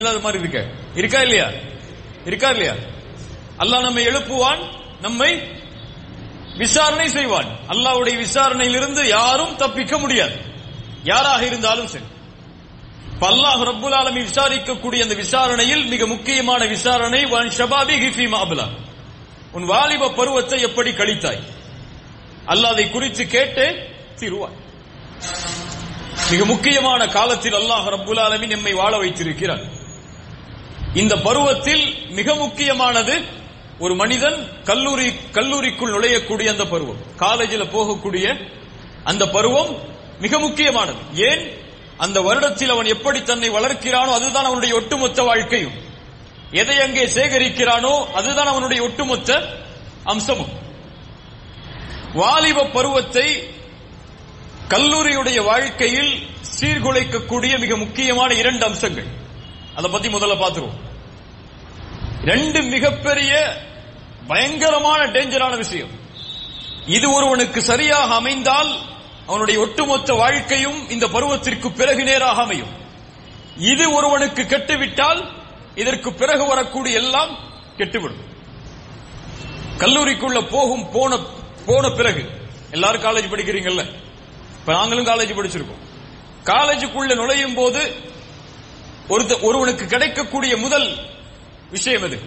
இல்லாத மாதிரி இருக்க இருக்கா இல்லையா இருக்கா இல்லையா அல்லாஹ் நம்மை எழுப்புவான் நம்மை விசாரணை செய்வான் அல்லாஹ்வுடைய விசாரணையிலிருந்து யாரும் தப்பிக்க முடியாது யாராக இருந்தாலும் சரி இப்ப அல்லாஹ் ரப்புல் ஆலமீன் விசாரிக்கக்கூடிய அந்த விசாரணையில் மிக முக்கியமான விசாரணை வான் ஷபாபி ஹிஃபி மாபுலா உன் வாலிப பருவத்தை எப்படி கழித்தாய் அல்லாஹ் அதை குறித்து கேட்டு தீருவான் மிக முக்கியமான காலத்தில் அல்லாஹ் ரப்புல் ஆலமீன் நம்மை வாழ வைத்திருக்கிறார் இந்த பருவத்தில் மிக முக்கியமானது ஒரு மனிதன் கல்லூரி கல்லூரிக்குள் நுழையக்கூடிய அந்த பருவம் காலேஜில் போகக்கூடிய அந்த பருவம் மிக முக்கியமானது ஏன் அந்த வருடத்தில் அவன் எப்படி தன்னை வளர்க்கிறானோ அதுதான் அவனுடைய ஒட்டுமொத்த வாழ்க்கையும் எதை அங்கே சேகரிக்கிறானோ அதுதான் அவனுடைய ஒட்டுமொத்த அம்சமும் வாலிப பருவத்தை கல்லூரியுடைய வாழ்க்கையில் சீர்குலைக்கக்கூடிய மிக முக்கியமான இரண்டு அம்சங்கள் அதை பத்தி முதல்ல பார்த்துருவோம் ரெண்டு மிகப்பெரிய பயங்கரமான டேஞ்சரான விஷயம் இது ஒருவனுக்கு சரியாக அமைந்தால் அவனுடைய ஒட்டுமொத்த வாழ்க்கையும் இந்த பருவத்திற்கு பிறகு நேராக அமையும் இது ஒருவனுக்கு கெட்டுவிட்டால் இதற்கு பிறகு வரக்கூடிய எல்லாம் கெட்டுவிடும் கல்லூரிக்குள்ள போகும் போன போன பிறகு எல்லாரும் காலேஜ் படிக்கிறீங்கல்ல இப்ப நாங்களும் காலேஜ் படிச்சிருக்கோம் காலேஜுக்குள்ள நுழையும் போது ஒருத்த ஒருவனுக்கு கிடைக்கக்கூடிய முதல் விஷயம் எது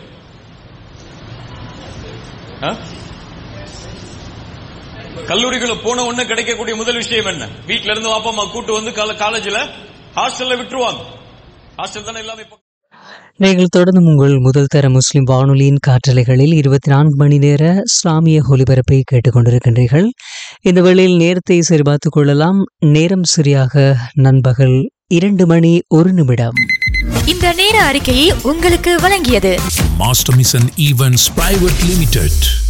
ஆ? கல்லூரிக்குள்ள போன உடனே கிடைக்கக்கூடிய முதல் விஷயம் என்ன வீட்ல இருந்து வாப்பா அம்மா கூட்டு வந்து காலேஜ்ல ஹாஸ்டல்ல விட்டுருவாங்க ஹாஸ்டல் தானே எல்லாமே பக்கம். நீங்கள் தொடர்ந்து உங்கள் முதல் தர முஸ்லிம் வானொலியின் காற்றலைகளில் இருபத்தி நான்கு மணி நேர இஸ்லாமிய ஒலிபரப்பை கேட்டுக்கொண்டிருக்கின்றீர்கள் இந்த வேளையில் நேரத்தை சரிபார்த்துக் கொள்ளலாம் நேரம் சரியாக நண்பகல் இரண்டு மணி ஒரு நிமிடம் இந்த நேர அறிக்கையை உங்களுக்கு வழங்கியது Master Mission Events Private Limited.